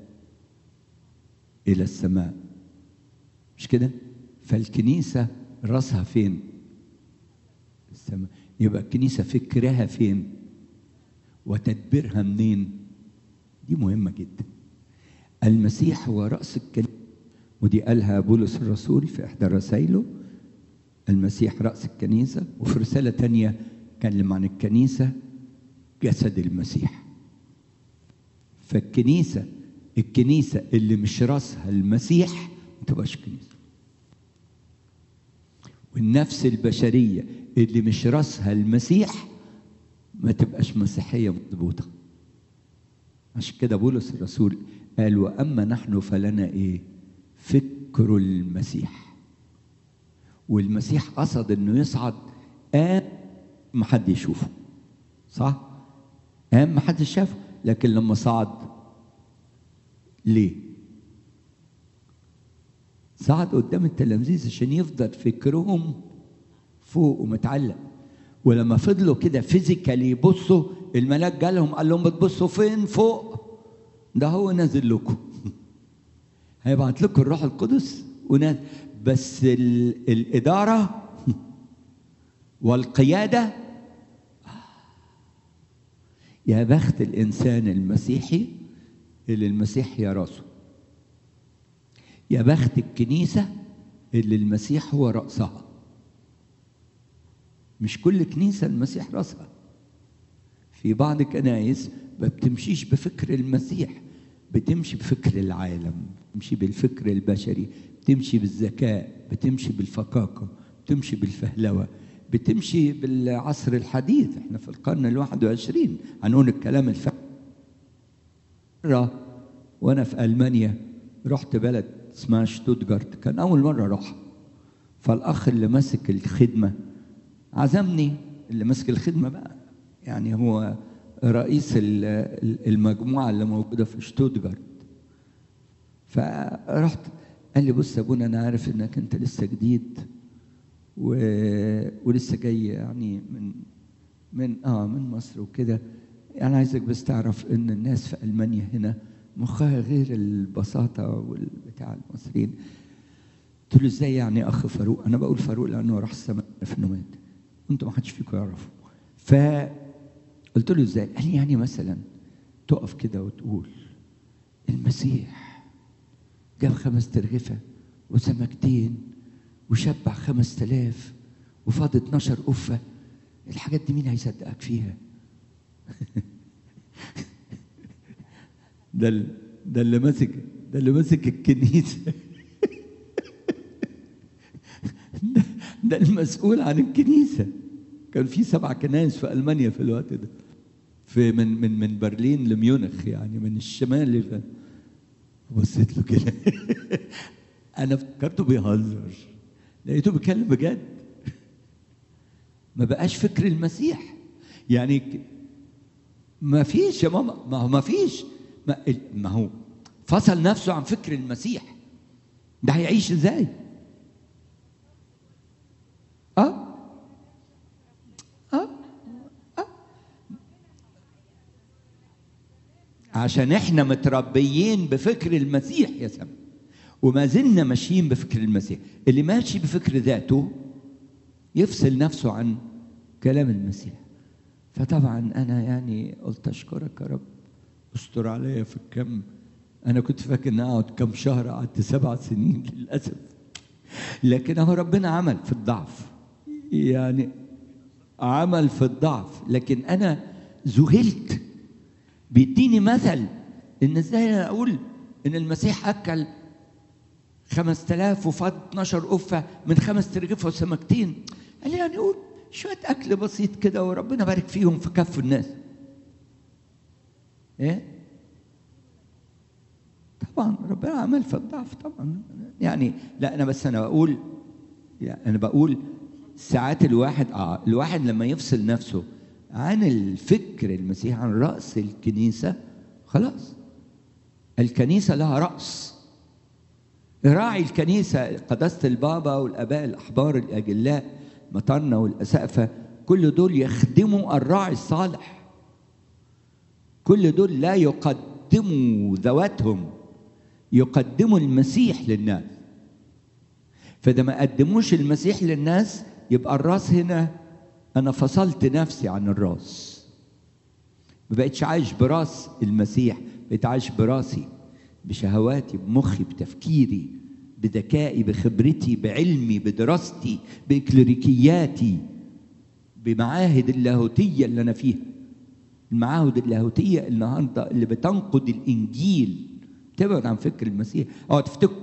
إلى السماء مش كده؟ فالكنيسة رأسها فين؟ السماء يبقى الكنيسة فكرها فين؟ وتدبيرها منين؟ دي مهمة جدا المسيح هو رأس الكنيسة ودي قالها بولس الرسول في إحدى رسائله المسيح رأس الكنيسة وفي رسالة تانية كلم عن الكنيسة جسد المسيح فالكنيسة الكنيسة اللي مش رأسها المسيح ما تبقاش كنيسة والنفس البشرية اللي مش رأسها المسيح ما تبقاش مسيحية مضبوطة عشان كده بولس الرسول قال وأما نحن فلنا إيه فكر المسيح والمسيح قصد انه يصعد قام ما حد يشوفه صح قام ما حد شافه لكن لما صعد ليه صعد قدام التلاميذ عشان يفضل فكرهم فوق ومتعلق ولما فضلوا كده فيزيكالي يبصوا الملاك جالهم قال لهم بتبصوا فين فوق ده هو نازل لكم هيبعت لكم الروح القدس وناس بس ال... الإدارة والقيادة يا بخت الإنسان المسيحي اللي المسيح يا راسه يا بخت الكنيسة اللي المسيح هو رأسها مش كل كنيسة المسيح رأسها في بعض الكنائس ما بتمشيش بفكر المسيح بتمشي بفكر العالم بتمشي بالفكر البشري بتمشي بالذكاء بتمشي بالفكاكة بتمشي بالفهلوة بتمشي بالعصر الحديث احنا في القرن الواحد وعشرين هنقول الكلام الفعلي مرة وانا في المانيا رحت بلد اسمها شتوتجارت كان اول مرة اروح فالاخ اللي ماسك الخدمة عزمني اللي ماسك الخدمة بقى يعني هو رئيس المجموعة اللي موجودة في شتوتجارت فرحت قال لي بص يا ابونا انا عارف انك انت لسه جديد و... ولسه جاي يعني من من اه من مصر وكده يعني عايزك بس تعرف ان الناس في المانيا هنا مخها غير البساطه والبتاع المصريين قلت له ازاي يعني اخ فاروق انا بقول فاروق لانه راح السماء في النومات انتوا ما حدش فيكم يعرفه فقلت له ازاي قال لي يعني مثلا تقف كده وتقول المسيح جاب خمس ترغفة وسمكتين وشبع خمس تلاف وفاض 12 قفة الحاجات دي مين هيصدقك فيها ده ده اللي ماسك ده اللي ماسك الكنيسة ده, ده المسؤول عن الكنيسة كان في سبع كنائس في ألمانيا في الوقت ده في من من من برلين لميونخ يعني من الشمال ف... بصيت له كده انا افتكرته بيهزر لقيته بيتكلم بجد ما بقاش فكر المسيح يعني ما فيش يا ماما ما هو ما فيش ما, ما هو فصل نفسه عن فكر المسيح ده هيعيش ازاي اه اه اه عشان احنا متربيين بفكر المسيح يا سما وما زلنا ماشيين بفكر المسيح اللي ماشي بفكر ذاته يفصل نفسه عن كلام المسيح فطبعا انا يعني قلت اشكرك يا رب استر عليا في الكم انا كنت فاكر ان اقعد كم شهر قعدت سبع سنين للاسف لكن هو ربنا عمل في الضعف يعني عمل في الضعف لكن انا ذهلت بيديني مثل ان ازاي انا اقول ان المسيح اكل خمس تلاف وفاض 12 قفة من خمس ترغيف وسمكتين قال لي يعني قول شوية أكل بسيط كده وربنا بارك فيهم في كف الناس إيه؟ طبعا ربنا عمل في الضعف طبعا يعني لا أنا بس أنا بقول يعني أنا بقول ساعات الواحد آه الواحد لما يفصل نفسه عن الفكر المسيحي عن رأس الكنيسة خلاص الكنيسة لها رأس راعي الكنيسة قداسة البابا والآباء الأحبار الأجلاء مطرنا والأسقفة كل دول يخدموا الراعي الصالح كل دول لا يقدموا ذواتهم يقدموا المسيح للناس فإذا ما قدموش المسيح للناس يبقى الراس هنا أنا فصلت نفسي عن الراس ما بقتش عايش براس المسيح بقيت عايش براسي بشهواتي بمخي بتفكيري بذكائي بخبرتي بعلمي بدراستي بإكليريكياتي بمعاهد اللاهوتية اللي أنا فيها المعاهد اللاهوتية النهاردة اللي بتنقد الإنجيل تبعد عن فكر المسيح اه تفتكر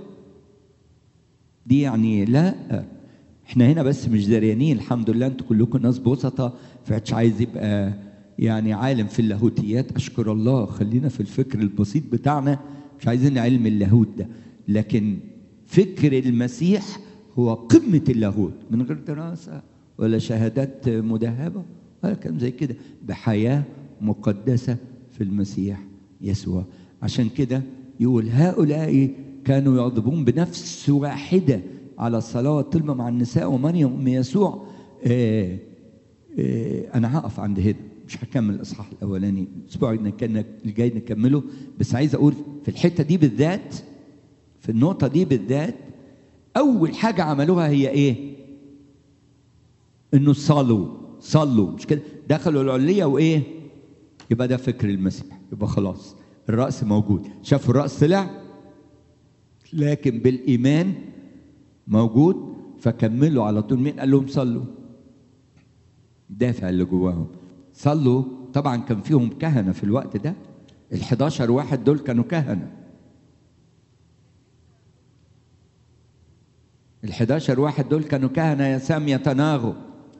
دي يعني لا احنا هنا بس مش دريانين الحمد لله انتوا كلكم ناس بسطة فمش عايز يبقى يعني عالم في اللاهوتيات اشكر الله خلينا في الفكر البسيط بتاعنا مش عايزين علم اللاهوت ده لكن فكر المسيح هو قمة اللاهوت من غير دراسة ولا شهادات مدهبة ولا كلام زي كده بحياة مقدسة في المسيح يسوع عشان كده يقول هؤلاء كانوا يغضبون بنفس واحدة على الصلاة والطلبة مع النساء ومريم أم يسوع آه آه أنا هقف عند هنا مش هكمل الإصحاح الأولاني الأسبوع الجاي نكمله بس عايز أقول في الحتة دي بالذات في النقطة دي بالذات أول حاجة عملوها هي إيه؟ إنه صلوا صلوا مش كده؟ دخلوا العلية وإيه؟ يبقى ده فكر المسيح يبقى خلاص الرأس موجود شافوا الرأس طلع لكن بالإيمان موجود فكملوا على طول مين قال لهم صلوا؟ دافع اللي جواهم صلوا طبعا كان فيهم كهنة في الوقت ده ال 11 واحد دول كانوا كهنة ال 11 واحد دول كانوا كهنة يا سام يتناغوا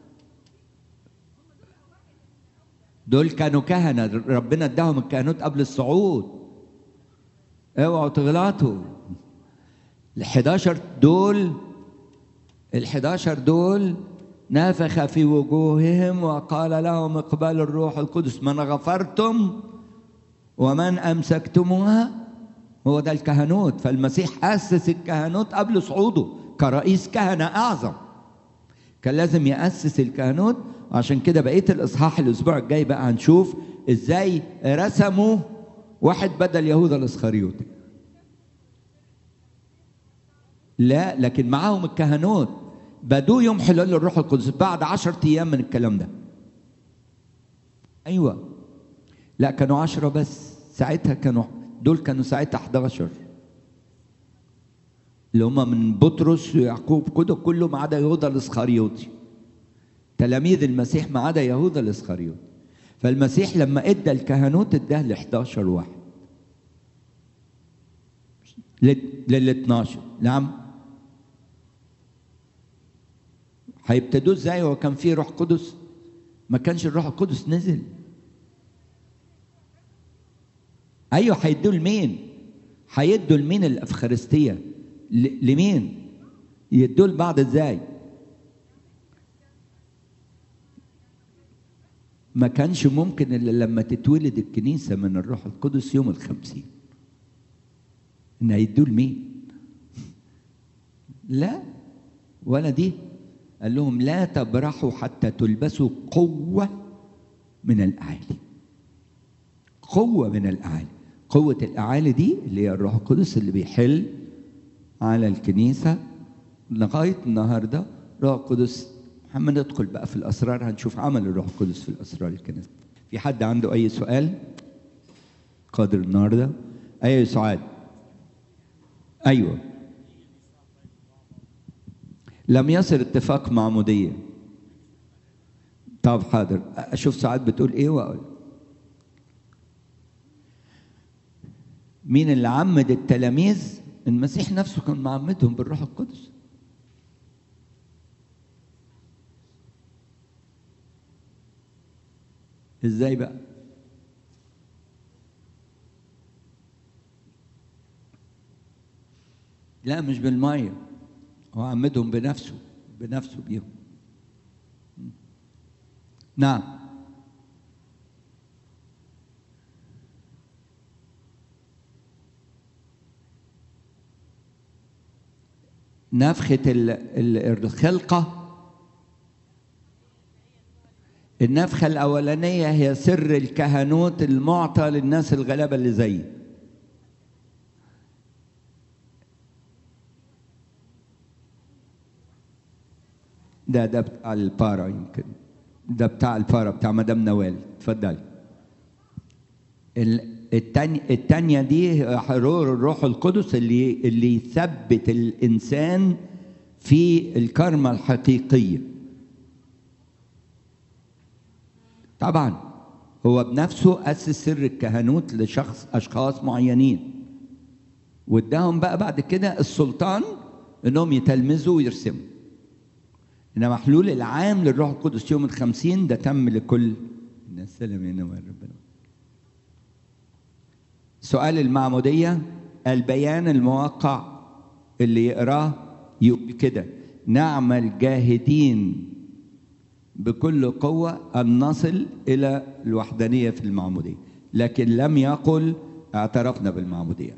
دول كانوا كهنة ربنا اداهم الكهنوت قبل الصعود اوعوا تغلطوا ال 11 دول ال 11 دول نفخ في وجوههم وقال لهم اقبال الروح القدس من غفرتم ومن امسكتموها هو ده الكهنوت فالمسيح اسس الكهنوت قبل صعوده كرئيس كهنه اعظم كان لازم ياسس الكهنوت عشان كده بقيه الاصحاح الاسبوع الجاي بقى هنشوف ازاي رسموا واحد بدل يهوذا الاسخريوطي لا لكن معاهم الكهنوت بدوا يوم حلول الروح القدس بعد عشرة أيام من الكلام ده أيوة لا كانوا عشرة بس ساعتها كانوا دول كانوا ساعتها 11 اللي هم من بطرس ويعقوب كده كله ما عدا يهوذا الاسخريوطي تلاميذ المسيح ما عدا يهوذا الاسخريوطي فالمسيح لما ادى الكهنوت اداه ل 11 واحد لل 12 نعم هيبتدوا ازاي هو كان فيه روح قدس ما كانش الروح القدس نزل ايوه هيدوا لمين هيدوا لمين الافخارستيه لمين يدوا لبعض ازاي ما كانش ممكن الا لما تتولد الكنيسه من الروح القدس يوم الخمسين ان هيدوا لمين لا ولا دي قال لهم لا تبرحوا حتى تلبسوا قوة من الأعالي قوة من الأعالي قوة الأعالي دي اللي هي الروح القدس اللي بيحل على الكنيسة لغاية النهاردة روح القدس محمد ندخل بقى في الأسرار هنشوف عمل الروح القدس في الأسرار الكنيسة في حد عنده أي سؤال قادر النهاردة أي سعاد أيوه لم يصل اتفاق معمودية طب حاضر أشوف سعاد بتقول إيه وأقول مين اللي عمد التلاميذ المسيح نفسه كان معمدهم بالروح القدس ازاي بقى لا مش بالميه هو عمدهم بنفسه بنفسه بيهم نعم نفخة ال- ال- الخلقة النفخة الأولانية هي سر الكهنوت المعطى للناس الغلابة اللي زيي ده ده بتاع البارا يمكن ده بتاع البارا بتاع مدام نوال اتفضل ال- التاني التانية دي حرور الروح القدس اللي اللي يثبت الإنسان في الكرمة الحقيقية طبعا هو بنفسه أسس سر الكهنوت لشخص أشخاص معينين واداهم بقى بعد كده السلطان انهم يتلمذوا ويرسموا انما حلول العام للروح القدس يوم الخمسين ده تم لكل الناس سلام يا نوال ربنا سؤال المعمودية البيان الموقع اللي يقراه يقول كده نعمل جاهدين بكل قوة أن نصل إلى الوحدانية في المعمودية لكن لم يقل اعترفنا بالمعمودية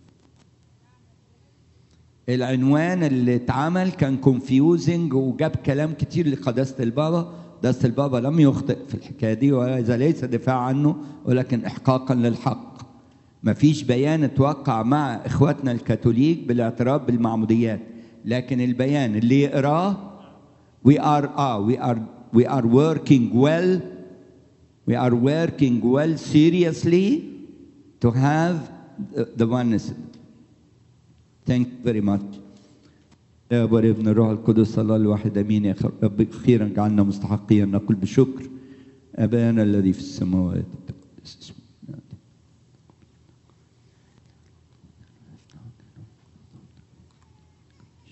العنوان اللي اتعمل كان كونفيوزنج وجاب كلام كتير لقداسة البابا قداسة البابا لم يخطئ في الحكاية دي وهذا ليس دفاع عنه ولكن إحقاقا للحق مفيش بيان اتوقع مع إخواتنا الكاثوليك بالاعتراف بالمعموديات لكن البيان اللي يقراه we are ah, we are we are working well we are working well seriously to have the, the oneness thank you very much يا أبو ابن الروح القدس الله الواحد امين يا رب اخيرا جعلنا مستحقين نقول بشكر ابانا الذي في السماوات تقدس اسمك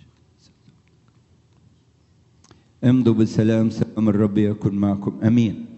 امضوا بالسلام سلام الرب يكن معكم امين